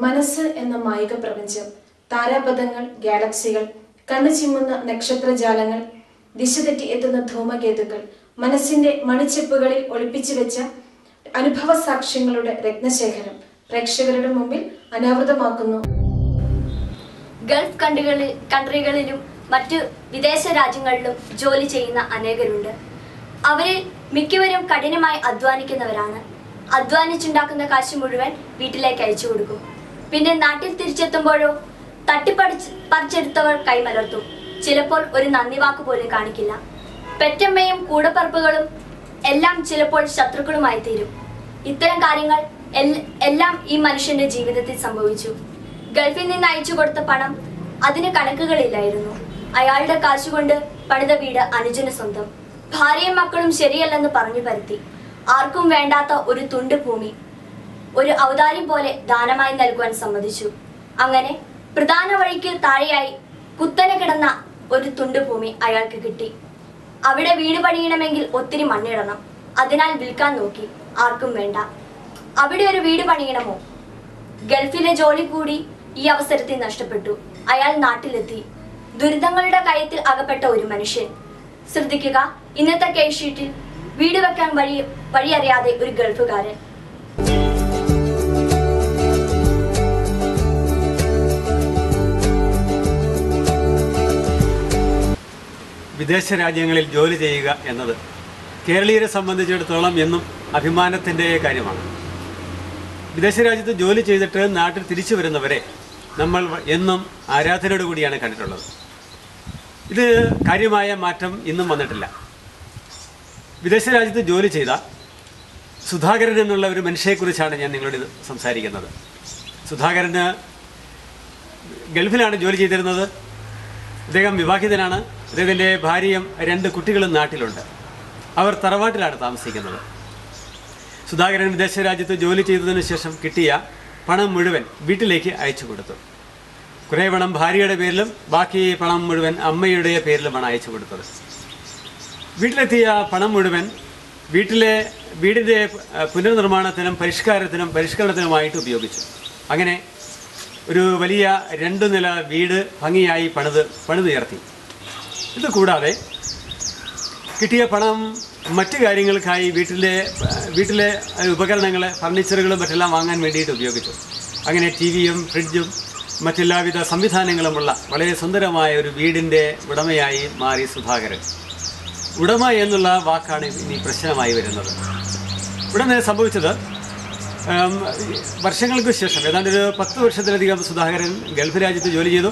മനസ്സ് എന്ന മായിക പ്രപഞ്ചം താരാപഥങ്ങൾ ഗാലക്സികൾ കണ്ണു ചിമ്മുന്ന നക്ഷത്രജാലങ്ങൾ ദിശ തെറ്റി എത്തുന്ന ധൂമകേതുക്കൾ മനസ്സിന്റെ മണിച്ചെപ്പുകളിൽ ഒളിപ്പിച്ചു വെച്ച അനുഭവ സാക്ഷ്യങ്ങളുടെ രത്നശേഖരം പ്രേക്ഷകരുടെ മുമ്പിൽ അനാവൃതമാക്കുന്നു ഗൾഫ് കൺട്രികളിൽ കൺട്രികളിലും മറ്റു വിദേശ രാജ്യങ്ങളിലും ജോലി ചെയ്യുന്ന അനേകരുണ്ട് അവരിൽ മിക്കവരും കഠിനമായി അധ്വാനിക്കുന്നവരാണ് അധ്വാനിച്ചുണ്ടാക്കുന്ന കാശ് മുഴുവൻ വീട്ടിലേക്ക് അയച്ചു കൊടുക്കും പിന്നെ നാട്ടിൽ തിരിച്ചെത്തുമ്പോഴോ തട്ടിപ്പടിച്ച് പറിച്ചെടുത്തവർ കൈമലർത്തും ചിലപ്പോൾ ഒരു നന്ദി വാക്ക് പോലും കാണിക്കില്ല പെറ്റമ്മയും കൂടപ്പറപ്പുകളും എല്ലാം ചിലപ്പോൾ ശത്രുക്കളുമായി തീരും ഇത്തരം കാര്യങ്ങൾ എൽ- എല്ലാം ഈ മനുഷ്യന്റെ ജീവിതത്തിൽ സംഭവിച്ചു ഗൾഫിൽ നിന്ന് അയച്ചു കൊടുത്ത പണം അതിന് കണക്കുകളില്ലായിരുന്നു അയാളുടെ കാശുകൊണ്ട് പണിത വീട് അനുജന് സ്വന്തം ഭാര്യയും മക്കളും ശരിയല്ലെന്ന് പറഞ്ഞു പരത്തി ആർക്കും വേണ്ടാത്ത ഒരു തുണ്ട് ഭൂമി ഒരു ഔദാര്യം പോലെ ദാനമായി നൽകുവാൻ സമ്മതിച്ചു അങ്ങനെ പ്രധാന വഴിക്ക് താഴെയായി കുത്തനെ കിടന്ന ഒരു തുണ്ട് ഭൂമി അയാൾക്ക് കിട്ടി അവിടെ വീട് പണിയണമെങ്കിൽ ഒത്തിരി മണ്ണിടണം അതിനാൽ വിൽക്കാൻ നോക്കി ആർക്കും വേണ്ട അവിടെ ഒരു വീട് പണിയണമോ ഗൾഫിലെ ജോലി കൂടി ഈ അവസരത്തിൽ നഷ്ടപ്പെട്ടു അയാൾ നാട്ടിലെത്തി ദുരിതങ്ങളുടെ കയത്തിൽ അകപ്പെട്ട ഒരു മനുഷ്യൻ ശ്രദ്ധിക്കുക ഇന്നത്തെ കേസ് ഷീറ്റിൽ വീട് വെക്കാൻ വഴി വഴിയറിയാതെ ഒരു ഗൾഫുകാരൻ വിദേശ രാജ്യങ്ങളിൽ ജോലി ചെയ്യുക എന്നത് കേരളീയരെ സംബന്ധിച്ചിടത്തോളം എന്നും അഭിമാനത്തിൻ്റെ കാര്യമാണ് വിദേശ രാജ്യത്ത് ജോലി ചെയ്തിട്ട് നാട്ടിൽ തിരിച്ചു വരുന്നവരെ നമ്മൾ എന്നും ആരാധനയോട് കൂടിയാണ് കണ്ടിട്ടുള്ളത് ഇത് കാര്യമായ മാറ്റം ഇന്നും വന്നിട്ടില്ല വിദേശ രാജ്യത്ത് ജോലി ചെയ്ത സുധാകരൻ എന്നുള്ള ഒരു മനുഷ്യയെക്കുറിച്ചാണ് ഞാൻ നിങ്ങളോട് ഇത് സംസാരിക്കുന്നത് സുധാകരന് ഗൾഫിലാണ് ജോലി ചെയ്തിരുന്നത് അദ്ദേഹം വിവാഹിതനാണ് അദ്ദേഹത്തിൻ്റെ ഭാര്യയും രണ്ട് കുട്ടികളും നാട്ടിലുണ്ട് അവർ തറവാട്ടിലാണ് താമസിക്കുന്നത് സുധാകരൻ വിദേശ രാജ്യത്ത് ജോലി ചെയ്തതിനു ശേഷം കിട്ടിയ പണം മുഴുവൻ വീട്ടിലേക്ക് അയച്ചു കൊടുത്തു കുറേ പണം ഭാര്യയുടെ പേരിലും ബാക്കി പണം മുഴുവൻ അമ്മയുടെ പേരിലുമാണ് അയച്ചു കൊടുത്തത് വീട്ടിലെത്തിയ പണം മുഴുവൻ വീട്ടിലെ വീടിൻ്റെ അഹ്, പുനർനിർമ്മാണത്തിനും പരിഷ്കാരത്തിനും പരിഷ്കരണത്തിനുമായിട്ട് ഉപയോഗിച്ചു അങ്ങനെ ഒരു വലിയ രണ്ടു നില വീട് ഭംഗിയായി പണിത് പണിതുയർത്തി ഇത് കൂടാതെ കിട്ടിയ പണം മറ്റു കാര്യങ്ങൾക്കായി വീട്ടിലെ അഹ്, വീട്ടിലെ അഹ്, ഉപകരണങ്ങൾ ഫർണിച്ചറുകളും മറ്റെല്ലാം വാങ്ങാൻ വേണ്ടിയിട്ട് ഉപയോഗിച്ചു അങ്ങനെ ടി വിയും ഫ്രിഡ്ജും മറ്റെല്ലാവിധ സംവിധാനങ്ങളുമുള്ള വളരെ സുന്ദരമായ ഒരു വീടിൻ്റെ ഉടമയായി മാറി സുധാകരൻ ഉടമ എന്നുള്ള വാക്കാണ് ഇനി പ്രശ്നമായി വരുന്നത് ഉടനെ സംഭവിച്ചത് ഉം, വർഷങ്ങൾക്ക് ശേഷം ഏതാണ്ട് ഒരു പത്ത് വർഷത്തിലധികം സുധാകരൻ ഗൾഫ് രാജ്യത്ത് ജോലി ചെയ്തു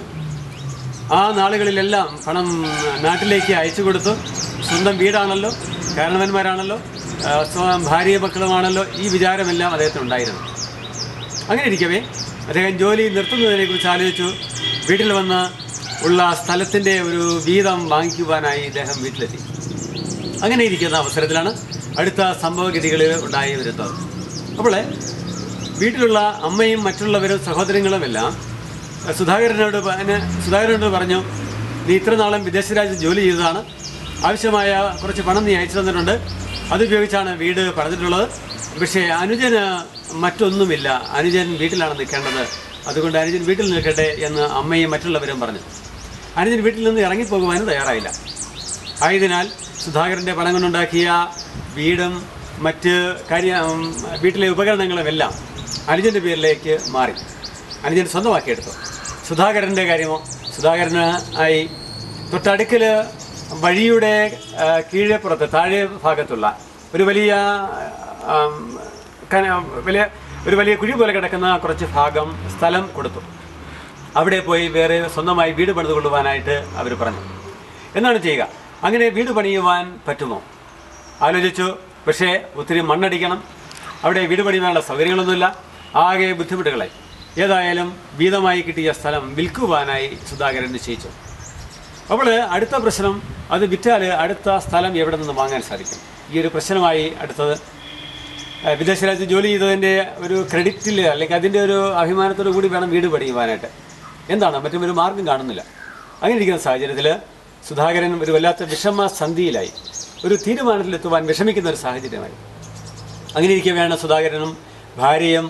ആ നാളുകളിലെല്ലാം പണം നാട്ടിലേക്ക് അയച്ചു കൊടുത്തു സ്വന്തം വീടാണല്ലോ കാരണവന്മാരാണല്ലോ ആ, സ്വന്തം ഭാര്യ മക്കളുമാണല്ലോ ഈ വിചാരമെല്ലാം അദ്ദേഹത്തിനുണ്ടായിരുന്നു അങ്ങനെ ഇരിക്കവേ അദ്ദേഹം ജോലി നിർത്തുന്നതിനെക്കുറിച്ച് ആലോചിച്ചു വീട്ടിൽ വന്ന് ഉള്ള സ്ഥലത്തിൻ്റെ ഒരു വീതം വാങ്ങിക്കുവാനായി ഇദ്ദേഹം വീട്ടിലെത്തി അങ്ങനെ ഇരിക്കുന്ന അവസരത്തിലാണ് അടുത്ത സംഭവഗതികളിൽ ഉണ്ടായി വരുന്നത് അപ്പോൾ വീട്ടിലുള്ള അമ്മയും മറ്റുള്ളവരും സഹോദരങ്ങളും എല്ലാം സുധാകരനോട് പ- എന്നെ സുധാകരനോട് പറഞ്ഞു നീ ഇത്ര നാളും വിദേശ രാജ്യത്ത് ജോലി ചെയ്തതാണ് ആവശ്യമായ കുറച്ച് പണം നീ അയച്ചു തന്നിട്ടുണ്ട് അതുപയോഗിച്ചാണ് വീട് പണിതിട്ടുള്ളത് പക്ഷേ അനുജന് മറ്റൊന്നുമില്ല അനുജൻ വീട്ടിലാണ് നിൽക്കേണ്ടത് അതുകൊണ്ട് അനുജൻ വീട്ടിൽ നിൽക്കട്ടെ എന്ന് അമ്മയും മറ്റുള്ളവരും പറഞ്ഞു അനുജൻ വീട്ടിൽ നിന്ന് ഇറങ്ങിപ്പോകുവാനും തയ്യാറായില്ല ആയതിനാൽ സുധാകരൻ്റെ പണം കൊണ്ടുണ്ടാക്കിയ വീടും മറ്റ് കാര്യ ഉം, വീട്ടിലെ ഉപകരണങ്ങളും എല്ലാം അനുജൻ്റെ പേരിലേക്ക് മാറി അനുജൻ സ്വന്തമാക്കിയെടുത്തു സുധാകരൻ്റെ കാര്യമോ സുധാകരന് ആയി തൊട്ടടുക്കൽ വഴിയുടെ ആ, കീഴേപ്പുറത്ത് താഴെ ഭാഗത്തുള്ള ഒരു വലിയ ആം, കന- വലിയ ഒരു വലിയ കുഴി പോലെ കിടക്കുന്ന കുറച്ച് ഭാഗം സ്ഥലം കൊടുത്തു അവിടെ പോയി വേറെ സ്വന്തമായി വീട് പണിത് കൊള്ളുവാനായിട്ട് അവർ പറഞ്ഞു എന്താണ് ചെയ്യുക അങ്ങനെ വീട് പണിയുവാൻ പറ്റുമോ ആലോചിച്ചു പക്ഷേ ഒത്തിരി മണ്ണടിക്കണം അവിടെ വീട് പണിയുവാനുള്ള സൗകര്യങ്ങളൊന്നുമില്ല ആകെ ബുദ്ധിമുട്ടുകളായി ഏതായാലും വീതമായി കിട്ടിയ സ്ഥലം വിൽക്കുവാനായി സുധാകരൻ നിശ്ചയിച്ചു അപ്പോൾ അടുത്ത പ്രശ്നം അത് വിറ്റാൽ അടുത്ത സ്ഥലം എവിടെ നിന്ന് വാങ്ങാൻ സാധിക്കും ഈ ഒരു പ്രശ്നമായി അടുത്തത് ഏഹ് വിദേശ രാജ്യത്ത് ജോലി ചെയ്തതിൻ്റെ ഒരു ക്രെഡിറ്റിൽ അല്ലെങ്കിൽ അതിൻ്റെ ഒരു അഭിമാനത്തോടു കൂടി വേണം വീട് പണിയുവാനായിട്ട് എന്താണ് മറ്റും ഒരു മാർഗം കാണുന്നില്ല അങ്ങനെ ഇരിക്കുന്ന സാഹചര്യത്തിൽ സുധാകരൻ ഒരു വല്ലാത്ത വിഷമ സന്ധിയിലായി ഒരു തീരുമാനത്തിലെത്തുവാൻ വിഷമിക്കുന്ന ഒരു സാഹചര്യമായി അങ്ങനെ ഇരിക്കവെയാണ് സുധാകരനും ഭാര്യയും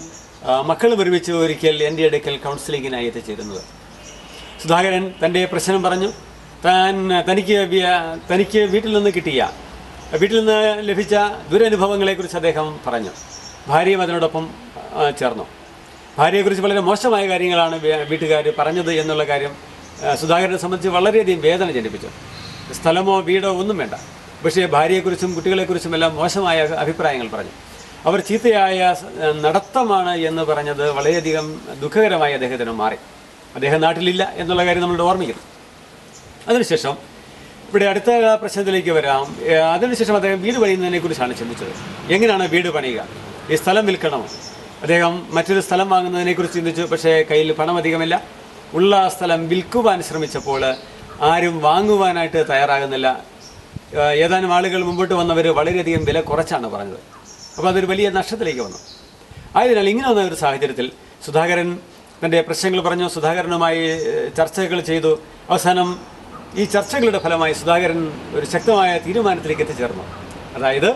ആ, മക്കളും ഒരുമിച്ച് ഒരിക്കൽ എൻ്റെ അടുക്കൽ കൗൺസിലിങ്ങിനായി എത്തിച്ചേരുന്നത് സുധാകരൻ തൻ്റെ പ്രശ്നം പറഞ്ഞു താൻ തനിക്ക് വ്യ- തനിക്ക് വീട്ടിൽ നിന്ന് കിട്ടിയ വീട്ടിൽ നിന്ന് ലഭിച്ച ദുരനുഭവങ്ങളെക്കുറിച്ച് അദ്ദേഹം പറഞ്ഞു ഭാര്യയും അതിനോടൊപ്പം ആ, ചേർന്നു ഭാര്യയെക്കുറിച്ച് വളരെ മോശമായ കാര്യങ്ങളാണ് വീട്ടുകാർ പറഞ്ഞത് എന്നുള്ള കാര്യം ആ, സുധാകരനെ സംബന്ധിച്ച് വളരെയധികം വേദന ജനിപ്പിച്ചു സ്ഥലമോ വീടോ ഒന്നും വേണ്ട പക്ഷേ ഭാര്യയെക്കുറിച്ചും കുട്ടികളെക്കുറിച്ചും എല്ലാം മോശമായ അഭിപ്രായങ്ങൾ പറഞ്ഞു അവർ ചീത്തയായ സ- നടത്തമാണ് എന്ന് പറഞ്ഞത് വളരെയധികം ദുഃഖകരമായി അദ്ദേഹത്തിന് മാറി അദ്ദേഹം നാട്ടിലില്ല എന്നുള്ള കാര്യം നമ്മളുടെ ഓർമ്മിക്കുന്നു അതിനുശേഷം ഇവിടെ അടുത്ത പ്രശ്നത്തിലേക്ക് വരാം ഏ, അതിനുശേഷം അദ്ദേഹം വീട് പണിയുന്നതിനെ കുറിച്ചാണ് ചിന്തിച്ചത് എങ്ങനെയാണ് വീട് പണിയുക ഈ സ്ഥലം വിൽക്കണമോ അദ്ദേഹം മറ്റൊരു സ്ഥലം വാങ്ങുന്നതിനെക്കുറിച്ച് ചിന്തിച്ചു പക്ഷേ കയ്യിൽ പണം അധികമില്ല ഉള്ള സ്ഥലം വിൽക്കുവാൻ ശ്രമിച്ചപ്പോൾ ആരും വാങ്ങുവാനായിട്ട് തയ്യാറാകുന്നില്ല ഏ, ഏതാനും ആളുകൾ മുമ്പോട്ട് വന്നവർ വളരെയധികം വില കുറച്ചാണ് പറഞ്ഞത് അപ്പോൾ അതൊരു വലിയ നഷ്ടത്തിലേക്ക് വന്നു ആയതിനാൽ ഇങ്ങനെ വന്ന ഒരു സാഹചര്യത്തിൽ സുധാകരൻ തൻ്റെ പ്രശ്നങ്ങൾ പറഞ്ഞു സുധാകരനുമായി ഏഹ്, ചർച്ചകൾ ചെയ്തു അവസാനം ഈ ചർച്ചകളുടെ ഫലമായി സുധാകരൻ ഒരു ശക്തമായ തീരുമാനത്തിലേക്ക് എത്തിച്ചേർന്നു അതായത്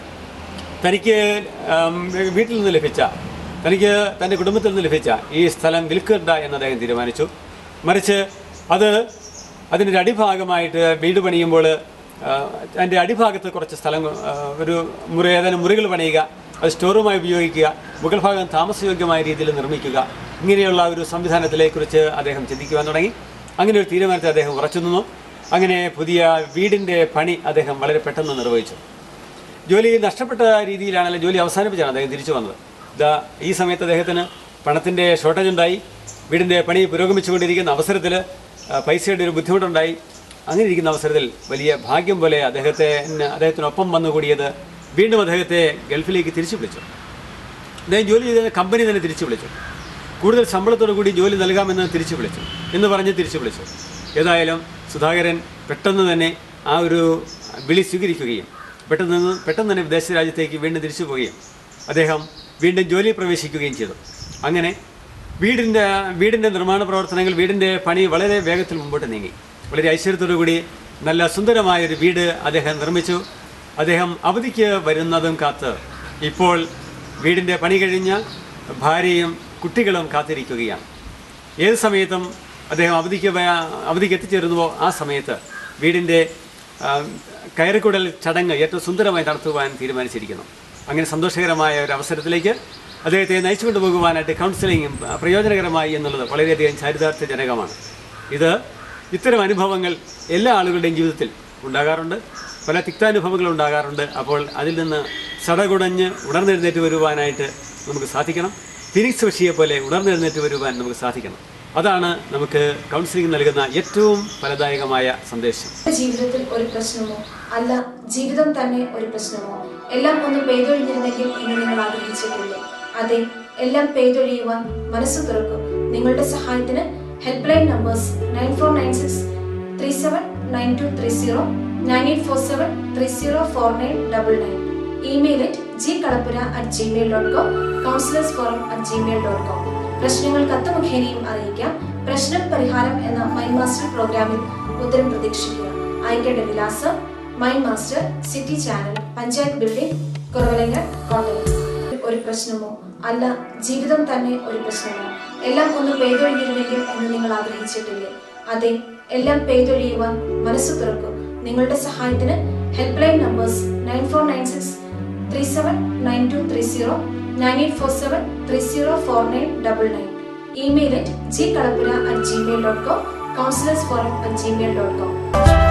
തനിക്ക് ആം, വീട്ടിൽ നിന്ന് ലഭിച്ച തനിക്ക് തൻ്റെ കുടുംബത്തിൽ നിന്ന് ലഭിച്ച ഈ സ്ഥലം വിൽക്കണ്ട എന്ന് അദ്ദേഹം തീരുമാനിച്ചു മറിച്ച് അത് അതിൻ്റെ ഒരു അടിഭാഗമായിട്ട് വീട് പണിയുമ്പോൾ അതിൻ്റെ അടിഭാഗത്ത് കുറച്ച് സ്ഥലം ആ, ഒരു മുറി ഏതാനും മുറികൾ പണിയുക അത് സ്റ്റോറുമായി ഉപയോഗിക്കുക മുകൾ ഭാഗം താമസയോഗ്യമായ രീതിയിൽ നിർമ്മിക്കുക ഇങ്ങനെയുള്ള ഒരു സംവിധാനത്തിനെക്കുറിച്ച് അദ്ദേഹം ചിന്തിക്കുവാൻ തുടങ്ങി അങ്ങനെ ഒരു തീരുമാനത്തിൽ അദ്ദേഹം ഉറച്ചു നിന്നു അങ്ങനെ പുതിയ വീടിൻ്റെ പണി അദ്ദേഹം വളരെ പെട്ടെന്ന് നിർവഹിച്ചു ജോലി നഷ്ടപ്പെട്ട രീതിയിലാണല്ലോ ജോലി അവസാനിപ്പിച്ചാണ് അദ്ദേഹം തിരിച്ചു വന്നത് ഇതാ ഈ സമയത്ത് അദ്ദേഹത്തിന് പണത്തിൻ്റെ ഷോർട്ടേജ് ഉണ്ടായി വീടിൻ്റെ പണി പുരോഗമിച്ചുകൊണ്ടിരിക്കുന്ന അവസരത്തിൽ ആ, പൈസയുടെ ഒരു ബുദ്ധിമുട്ടുണ്ടായി അങ്ങനെ ഇരിക്കുന്ന അവസരത്തിൽ വലിയ ഭാഗ്യം പോലെ അദ്ദേഹത്തെ അദ്ദേഹത്തിനൊപ്പം വന്നുകൂടിയത് വീണ്ടും അദ്ദേഹത്തെ ഗൾഫിലേക്ക് തിരിച്ചു വിളിച്ചു അദ്ദേഹം ജോലി ചെയ്ത കമ്പനി തന്നെ തിരിച്ചു വിളിച്ചു കൂടുതൽ ശമ്പളത്തോടു കൂടി ജോലി നൽകാമെന്ന് തിരിച്ചു വിളിച്ചു എന്ന് പറഞ്ഞ് തിരിച്ചു വിളിച്ചു ഏതായാലും സുധാകരൻ പെട്ടെന്ന് തന്നെ ആ ഒരു വിളി സ്വീകരിക്കുകയും പെട്ടെന്ന് നിന്ന് പെട്ടെന്ന് തന്നെ വിദേശ രാജ്യത്തേക്ക് വീണ്ടും തിരിച്ചു പോവുകയും അദ്ദേഹം വീണ്ടും ജോലി പ്രവേശിക്കുകയും ചെയ്തു അങ്ങനെ വീടിൻ്റെ വീടിൻ്റെ നിർമ്മാണ പ്രവർത്തനങ്ങൾ വീടിൻ്റെ പണി വളരെ വേഗത്തിൽ മുമ്പോട്ട് നീങ്ങി വളരെ ഐശ്വര്യത്തോടു കൂടി നല്ല സുന്ദരമായൊരു വീട് അദ്ദേഹം നിർമ്മിച്ചു അദ്ദേഹം അവധിക്ക് വരുന്നതും കാത്ത് ഇപ്പോൾ വീടിൻ്റെ പണി കഴിഞ്ഞ ഭാര്യയും കുട്ടികളും കാത്തിരിക്കുകയാണ് ഏത് സമയത്തും അദ്ദേഹം അവധിക്ക് വ- അവധിക്ക് എത്തിച്ചേരുന്നുവോ ആ സമയത്ത് വീടിൻ്റെ ആ, കയറിക്കൂടൽ ചടങ്ങ് ഏറ്റവും സുന്ദരമായി നടത്തുവാൻ തീരുമാനിച്ചിരിക്കുന്നു അങ്ങനെ സന്തോഷകരമായ ഒരു അവസരത്തിലേക്ക് അദ്ദേഹത്തെ നയിച്ചു കൊണ്ടുപോകുവാനായിട്ട് കൗൺസിലിങ്ങും ആ, പ്രയോജനകരമായി എന്നുള്ളത് വളരെയധികം ചാരിതാർത്ഥ്യജനകമാണ് ഇത് ഇത്തരം അനുഭവങ്ങൾ എല്ലാ ആളുകളുടെയും ജീവിതത്തിൽ ഉണ്ടാകാറുണ്ട് പല തിക്താനുഭവങ്ങൾ ഉണ്ടാകാറുണ്ട് അപ്പോൾ അതിൽ നിന്ന് സടകുടഞ്ഞ് ഉണർന്നെഴുന്നേറ്റ് വരുവാനായിട്ട് നമുക്ക് സാധിക്കണം ഫിനിക്സ് പക്ഷിയെ പോലെ ഉണർന്നെഴുന്നേറ്റ് വരുവാൻ നമുക്ക് സാധിക്കണം അതാണ് നമുക്ക് കൗൺസിലിംഗ് നൽകുന്ന ഏറ്റവും ഫലദായകമായ സന്ദേശം ജീവിതത്തിൽ ഒരു പ്രശ്നമോ അല്ല ജീവിതം തന്നെ ഒരു പ്രശ്നമോ എല്ലാം ഒന്ന് പെയ്തൊഴിഞ്ഞിരുന്നെങ്കിൽ എന്ന് നിങ്ങൾ ആഗ്രഹിച്ചിട്ടില്ലേ അതെ എല്ലാം പെയ്തൊഴിയുവാൻ മനസ്സ് തുറക്കും നിങ്ങളുടെ സഹായത്തിന് help line numbers nine four nine six three seven nine two three zero nine eight four seven three zero four nine double nine email at G Kalappura at Gmail dot com counsellors forum at Gmail dot com പ്രശ്നങ്ങൾ കത്ത് മുഖേനയും അറിയിക്കാം പ്രശ്നം പരിഹാരം എന്ന mind master പ്രോഗ്രാമിൽ ഉത്തരം പ്രതീക്ഷിക്കുക അയക്കേണ്ട വിലാസം mind master city channel panchayat building Kuravilangad Kottayam ഒരു പ്രശ്നമോ അല്ല ജീവിതം തന്നെ ഒരു പ്രശ്നമോ എല്ലാം ഒന്ന് പെയ്തൊഴിഞ്ഞിരുന്നെങ്കിൽ എന്ന് നിങ്ങൾ ആഗ്രഹിച്ചിട്ടില്ലേ അതെ എല്ലാം പെയ്തൊഴിയുവാൻ മനസ്സ് തുറക്കും നിങ്ങളുടെ സഹായത്തിന് help line numbers nine four nine six three seven nine two three zero nine eight four seven three zero four nine double nine email at G Kalappura at Gmail dot com counsellors forum at Gmail dot com